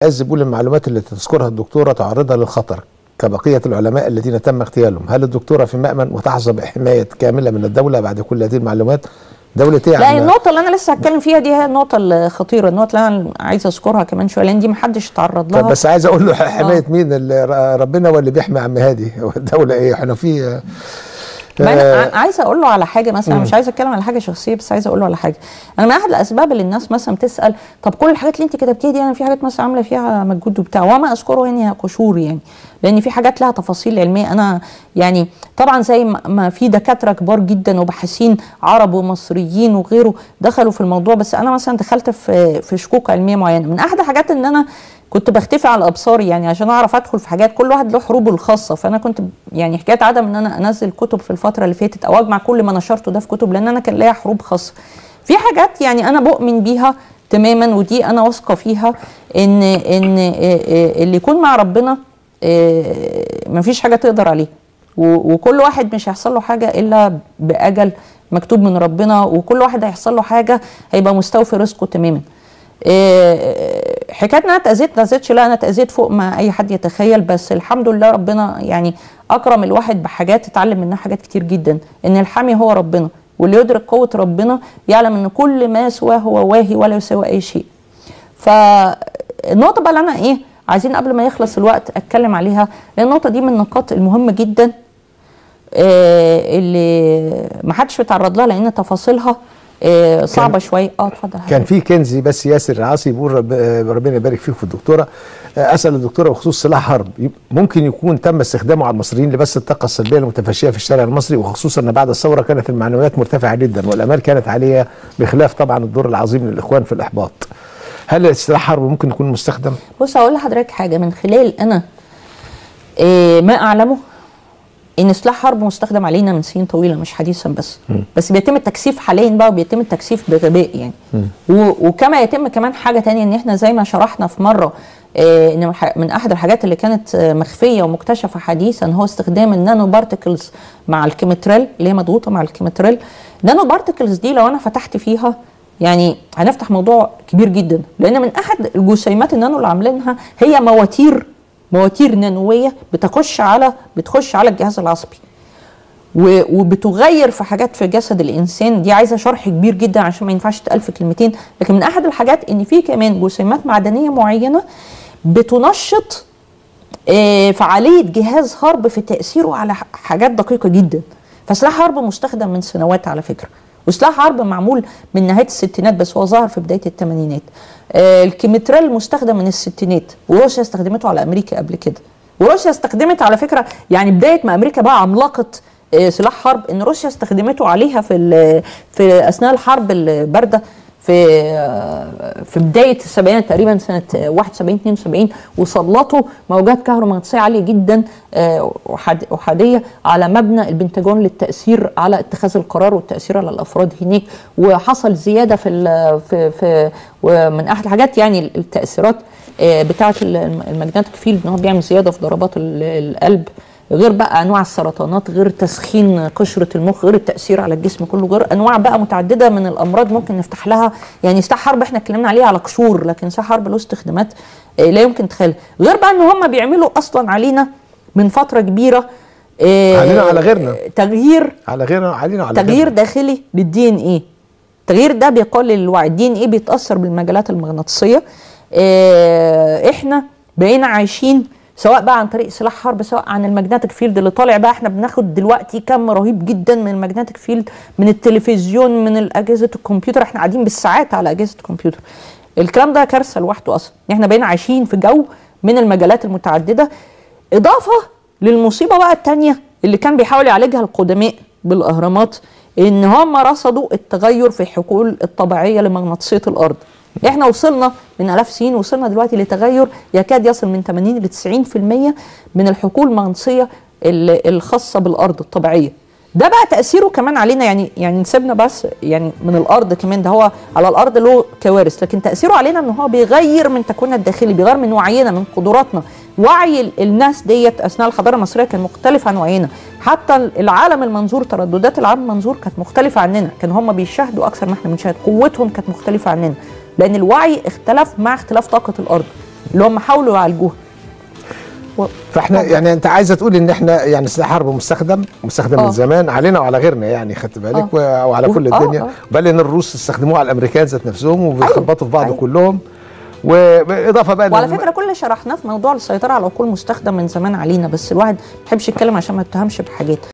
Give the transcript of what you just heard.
عز بيقول المعلومات اللي تذكرها الدكتوره تعرضها للخطر كبقيه العلماء الذين تم اغتيالهم هل الدكتوره في مأمن وتحظى بحمايه كامله من الدوله بعد كل هذه المعلومات دولة ايه لا عم- النقطة اللي أنا لسه هتكلم فيها دي هي النقطة الخطيرة النقطة اللي أنا عايزة أذكرها كمان شوية لأن دي محدش تعرض لها طب بس عايز اقول له حمايه مين اللي ر- ربنا هو اللي بيحمي عم هادي هو الدوله ايه احنا في ما انا آه، ع- عايزه اقول له على حاجه مثلا مم. مش عايزه اتكلم على حاجه شخصيه بس عايزه اقول له على حاجه انا من احد الاسباب اللي الناس مثلا بتسال طب كل الحاجات اللي انت كتبتيها دي انا في حاجات مثلا عامله فيها مجهود وبتاع وما اذكره هنا قشور يعني لان في حاجات لها تفاصيل علميه انا يعني طبعا زي ما ما في دكاتره كبار جدا وباحثين عرب ومصريين وغيره دخلوا في الموضوع بس انا مثلا دخلت في في شكوك علميه معينه من احد الحاجات ان انا كنت بختفي على ابصاري يعني عشان اعرف ادخل في حاجات كل واحد له حروبه الخاصه فانا كنت يعني حكايه عدم ان انا انزل كتب في الفتره اللي فاتت او اجمع كل ما نشرته ده في كتب لان انا كان ليا حروب خاصه في حاجات يعني انا بؤمن بيها تماما ودي انا واثقه فيها ان ان آه، آه، اللي يكون مع ربنا آه، مفيش حاجه تقدر عليه و- وكل واحد مش هيحصل له حاجه الا باجل مكتوب من ربنا وكل واحد هيحصل له حاجه هيبقى مستوفي رزقه تماما إيه، حكايه ان انا اتاذيت ما اتاذيتش لا انا اتاذيت فوق ما اي حد يتخيل بس الحمد لله ربنا يعني اكرم الواحد بحاجات اتعلم منها حاجات كتير جدا ان الحامي هو ربنا واللي يدرك قوه ربنا يعلم ان كل ما سواه هو واهي ولا يساوي اي شيء فالنقطه بقى اللي انا ايه عايزين قبل ما يخلص الوقت اتكلم عليها لان النقطه دي من النقاط المهمه جدا آه، اللي ما حدش بيتعرض لها لان تفاصيلها آه، صعبه شويه اه اتفضل كان في كنزي بس ياسر العاصي بيقول رب ربنا يبارك فيه في الدكتوره آه، اسال الدكتوره بخصوص سلاح حرب يب- ممكن يكون تم استخدامه على المصريين لبث الطاقه السلبيه المتفشيه في الشارع المصري وخصوصا ان بعد الثوره كانت المعنويات مرتفعه جدا والامال كانت عاليه بخلاف طبعا الدور العظيم للاخوان في الاحباط هل السلاح حرب ممكن يكون مستخدم؟ بص هقول لحضرتك حاجه من خلال انا آه، ما اعلمه ان سلاح حرب مستخدم علينا من سنين طويله مش حديثا بس بس بيتم التكثيف حاليا بقى وبيتم التكثيف بغباء يعني و- وكما يتم كمان حاجه تانية ان احنا زي ما شرحنا في مره آه، ان من ح- من احد الحاجات اللي كانت آه، مخفيه ومكتشفه حديثا هو استخدام النانو بارتكلز مع الكيمتريل اللي هي مضغوطه مع الكيمتريل نانو بارتكلز دي لو انا فتحت فيها يعني هنفتح موضوع كبير جدا لان من احد الجسيمات النانو اللي عاملينها هي مواتير مواتير نانويه بتخش على بتخش على الجهاز العصبي و- وبتغير في حاجات في جسد الانسان دي عايزه شرح كبير جدا عشان ما ينفعش تقال في كلمتين لكن من احد الحاجات ان في كمان جسيمات معدنيه معينه بتنشط آه، فعاليه جهاز هرب في تاثيره على ح- حاجات دقيقه جدا فسلاح حرب مستخدم من سنوات على فكره وسلاح حرب معمول من نهايه الستينات بس هو ظهر في بدايه الثمانينات آه، الكيمتريل مستخدم من الستينات وروسيا استخدمته على امريكا قبل كده وروسيا استخدمت على فكره يعني بدايه ما امريكا بقى عملاقه آه، سلاح حرب ان روسيا استخدمته عليها في ال- في اثناء الحرب البارده في آه، في بدايه السبعينات تقريبا سنه آه، 71 72 وسلطوا موجات كهرومغناطيسيه عاليه جدا آه، أحاد- احاديه على مبنى البنتاجون للتاثير على اتخاذ القرار والتاثير على الافراد هناك وحصل زياده في ال- في في ومن احد الحاجات يعني التاثيرات آه، بتاعه الماجنتيك فيلد ان هو بيعمل زياده في ضربات ال- القلب غير بقى انواع السرطانات غير تسخين قشره المخ غير التاثير على الجسم كله غير انواع بقى متعدده من الامراض ممكن نفتح لها يعني سلاح حرب احنا اتكلمنا عليه على قشور لكن سلاح حرب له استخدامات آه، لا يمكن تخيل غير بقى ان هم بيعملوا اصلا علينا من فتره كبيره آه، علينا على غيرنا. تغيير على غيرنا علينا على تغيير غيرنا. داخلي للدي ان ايه التغيير ده بيقلل الوعي الدي ان ايه بيتاثر بالمجالات المغناطيسيه آه، احنا بقينا عايشين سواء بقى عن طريق سلاح حرب سواء عن الماجنتيك فيلد اللي طالع بقى احنا بناخد دلوقتي كم رهيب جدا من الماجنتيك فيلد من التلفزيون من اجهزه الكمبيوتر احنا قاعدين بالساعات على اجهزه الكمبيوتر الكلام ده كارثه لوحده اصلا احنا بقينا عايشين في جو من المجالات المتعدده اضافه للمصيبه بقى الثانيه اللي كان بيحاول يعالجها القدماء بالاهرامات ان هم رصدوا التغير في الحقول الطبيعيه لمغناطيسيه الارض احنا وصلنا من الاف سنين وصلنا دلوقتي لتغير يكاد يصل من 80 ل 90% من الحقول المغناطيسيه ال- الخاصه بالارض الطبيعيه ده بقى تاثيره كمان علينا يعني يعني نسيبنا بس يعني من الارض كمان ده هو على الارض له كوارث لكن تاثيره علينا ان هو بيغير من تكويننا الداخلي بيغير من وعينا من قدراتنا وعي ال- الناس ديت اثناء الحضاره المصريه كان مختلف عن وعينا حتى العالم المنظور ترددات العالم المنظور كانت مختلفه عننا كان هم بيشاهدوا اكثر ما احنا بنشاهد قوتهم كانت مختلفه عننا لان الوعي اختلف مع اختلاف طاقه الارض اللي هم حاولوا يعالجوها و- فاحنا يعني انت عايزه تقول ان احنا يعني سلاح حرب مستخدم مستخدم آه. من زمان علينا وعلى غيرنا يعني خدت بالك آه. و- وعلى و- كل آه، الدنيا آه. بل ان الروس استخدموه على الامريكان ذات نفسهم وبيخبطوا في بعض أيوة. كلهم واضافه بقى وعلى للم- فكره كل اللي شرحناه في موضوع السيطره على العقول مستخدم من زمان علينا بس الواحد ما بيحبش يتكلم عشان ما يتهمش بحاجات